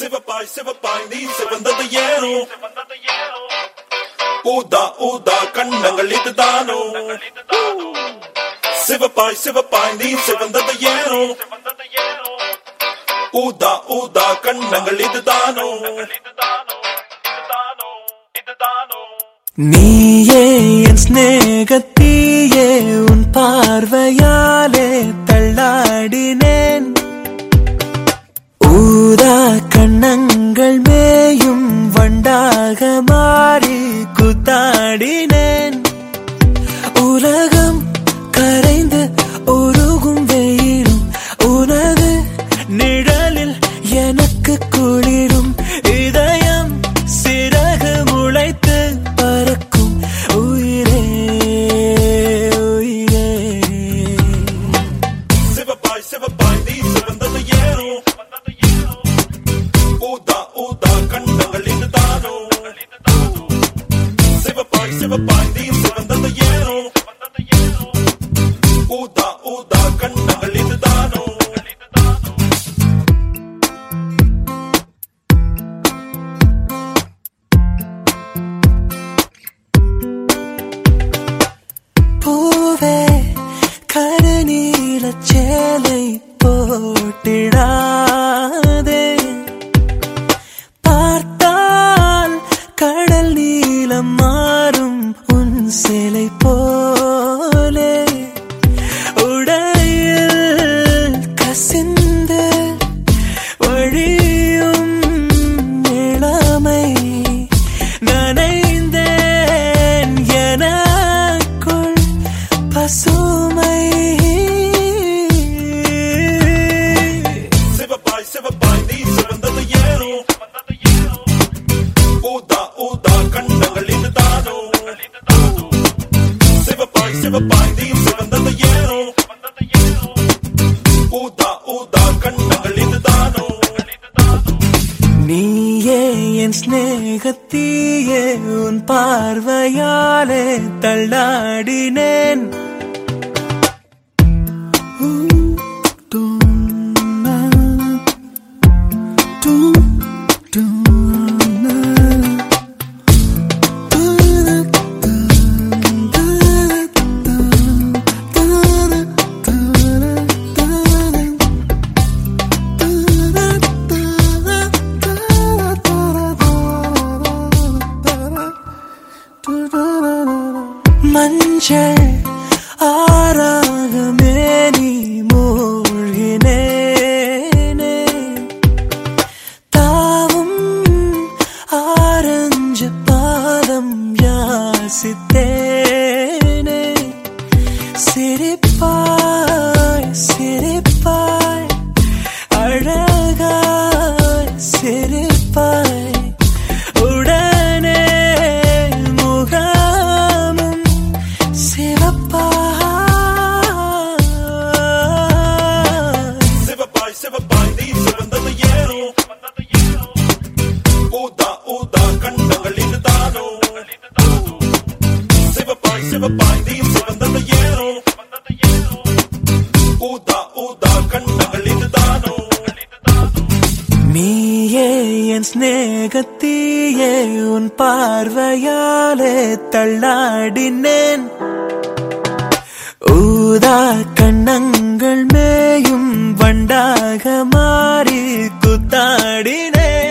சிவப்பாய் சிவப்பாய் நீ சிவந்தது ஏனோ ஊதா ஊதா கண்ணங்கள் இதுதானோ சிவப்பாய் சிவப்பாய் நீ சிவந்தது ஏனோ ஊதா ஊதா கண்ணங்கள் இதுதானோ நீயே என் ஸ்நேகத்தீயே உன் பார்வையாலே தள்ளாடினேன் ஊதா கண்ணங்கள் மேயும் வண்டாக மாறி குத்தாடினேன் உலகம் கரைந்து உருகும் வெயிலும் உனது நிழலில் எனக்கு குளிரும் இதயம் சிறகு முளைத்து பறக்கும் உயிரே உயிரே சிவப்பாய் சிவப்பாய் நீ சிவந்தது ஏனோ ஊதா ஊதா கண்ணங்கள் இதுதானோ சிவப்பாய் சிவப்பாய் நீ சிவந்தது ஏனோ ஊதா ஊதா கண்ணங்கள் இதுதானோ பூவே கருநீல சேலை போட்டிடாதே பார்த்தால் கடல் நீலம் மாறும் உன் சிலை போலே உடையில் கசிந்து வழியும் இளமை நனைந்தேன் எனக்குள் பசுமை சிவப்பாய் சிவப்பாய் நீ சிவந்தது ஏனோ ஊதா ஊதா கண்ணங்கள் இதுதானோ சிவப்பாய் சிவப்பாய் நீ சிவந்தது ஏனோ ஊதா ஊதா கண்ணங்கள் இதுதானோ நீயே என் ஸ்நேகத்தீயே உன் பார்வையாலே தள்ளாடினேன் மஞ்சள் ஆறாக மேனி மூழ்கினேனே தாவும் ஆரஞ்சு பாதம் யாசித்தேனே சிரிப்பாய் சிரிப்பாய் அழகாய் சிரிப்பாய் உடனே முகமும் சிவப்பாய் சிவப்பாய் சிவப்பாய் நீ சிவந்தது ஏனோ ஊதா ஊதா கண்ணங்கள் இதுதானோ சிவப்பாய் சிவப்பாய் நீ சிவந்தது ஏனோ ஊதா ஊதா கண்ணங்கள் இதுதானோ நீயே என் ஸ்நேகத்தீயே உன் பார்வையாலே தள்ளாடினேன் ஊதா கண்ணங்கள் மேயும் வண்டாக மாறி குத்தாடினேன்